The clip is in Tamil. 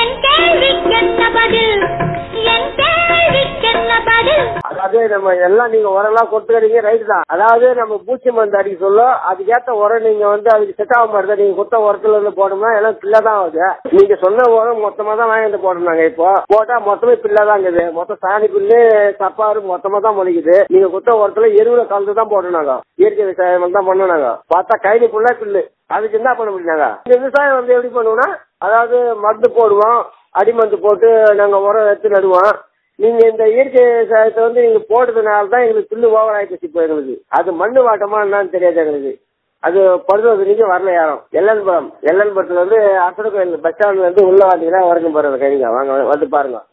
என் கேள்விக்கென்ன பதில் என் கேள்விக்கென்ன பதில் அதாவது நம்ம எல்லாம் நீங்க உரம்லாம் கொடுத்துக்கிறீங்க ரைட் தான் அதாவது நம்ம பூச்சி மருந்து அடிக்க சொல்ல அதுக்கேத்த உரம் நீங்க வந்து அதுக்கு செட் ஆக மாட்டேது நீங்க கொடுத்த உரத்துல இருந்து போடணும்னா எல்லாம் பிள்ளை தான் ஆகுது நீங்க சொன்ன உரம் மொத்தமா தான் வாங்கி வந்து போடணும் நாங்க இப்போ போட்டா மொத்தமே பிள்ளை தான் இருக்குது மொத்தம் சாணி புல்லு சப்பாறு மொத்தமா தான் முளைக்குது நீங்க கொடுத்த உரத்துல எருவுல கலந்து தான் போடணும் நாங்க இயற்கை விவசாயம் தான் பண்ணோம் நாங்க பார்த்தா கைனி புல்லா பில்லு அதுக்கு என்ன பண்ண முடியும் நாங்க இந்த விவசாயம் வந்து எப்படி பண்ணுவோம்னா அதாவது மருந்து போடுவோம் அடிமருந்து போட்டு நாங்க உரம் எடுத்து நடுவோம் நீங்க இந்த இயற்கை விவசாயத்தை வந்து நீங்க போட்டதுனால தான் எங்களுக்கு புல்லு ஓவர் ஆயிடுச்சு இப்போ எங்களுக்கு அது மண்ணு வாட்டமா என்னன்னு தெரியாது எங்களுக்கு அது படுறது நீங்க வரல யாரும் எல்லன்புரம் எல்லன்புரத்துல வந்து அரசு கோயில் பஸ் ஸ்டாண்ட்ல இருந்து உள்ள வந்தீங்கன்னா வரைக்கும் போறது கைங்க வாங்க வந்து பாருங்க